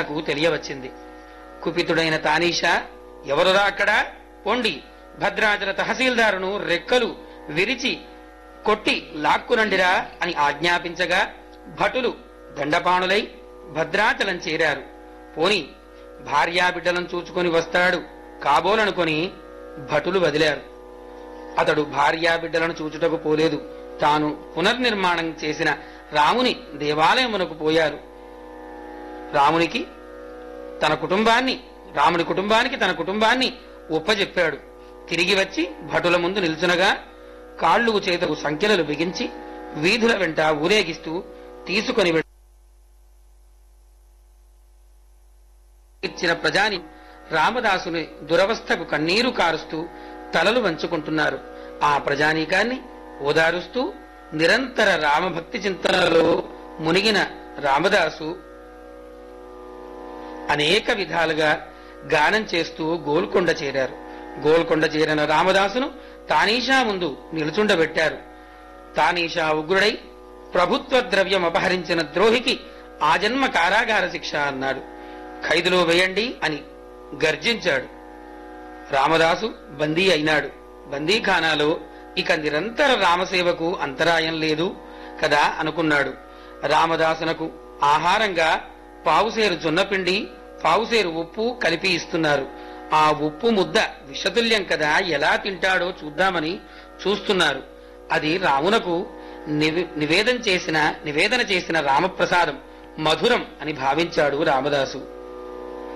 తనకు తెలియవచ్చింది కుపితుడైన తానీషా ఎవరురా అక్కడ పొండి భద్రాచల తహసీల్దారును రెక్కలు విరిచి కొట్టి లాక్కునండిరా అని ఆజ్ఞాపించగా భటులు దండపాణులై భద్రాచలం చేరారు పోని భార్యాబిడ్డలను చూచుకొని వస్తాడు కాబోలనుకొని భటులు వదిలారు అతడు భార్యాబిడ్డలను చూచుటకు పోలేదు తాను పునర్నిర్మాణం చేసిన రాముని దేవాలయమునకు పోయారు రామునికి తన కుటుంబాన్ని రాముని కుటుంబానికి తన కుటుంబాన్ని ఒప్పజెప్పాడు తిరిగి వచ్చి భటుల ముందు నిల్చునగా కాళ్ళు చేతకు సంఖ్యలు బిగించి వీధుల వెంట ఊరేగిస్తూ తీసుకొని వెళ్- ఇచ్చిన ప్రజాని రామదాసుని దురవస్థకు కన్నీరు కారుస్తూ తలలు వంచుకుంటున్నారు ఆ ప్రజానీకాన్ని ఓదారుస్తూ నిరంతర రామభక్తి చింతనలో మునిగిన రామదాసు అనేక విధాలుగా గానం చేస్తూ గోల్కొండ చేరారు గోల్కొండ చేరిన రామదాసును తానీషా ముందు నిలుచుండబెట్టారు తానీషా ఉగ్రుడై ప్రభుత్వ ద్రవ్యం అపహరించిన ద్రోహికి ఆజన్మ కారాగార శిక్ష అన్నాడు ఖైదులో వేయండి అని గర్జించాడు రామదాసు బందీ అయినాడు బందీఖానాలో ఇక నిరంతర రామసేవకు అంతరాయం లేదు కదా అనుకున్నాడు రామదాసునకు ఆహారంగా పావుసేరు జొన్నపిండి పావుసేరు ఉప్పు కలిపి ఇస్తున్నారు ఆ ఉప్పు ముద్ద విషతుల్యం కదా ఎలా తింటాడో చూద్దామని చూస్తున్నారు అది రామునకు నివే- నివేదన చేసిన నివేదన చేసిన రామప్రసాదం మధురం అని భావించాడు రామదాసు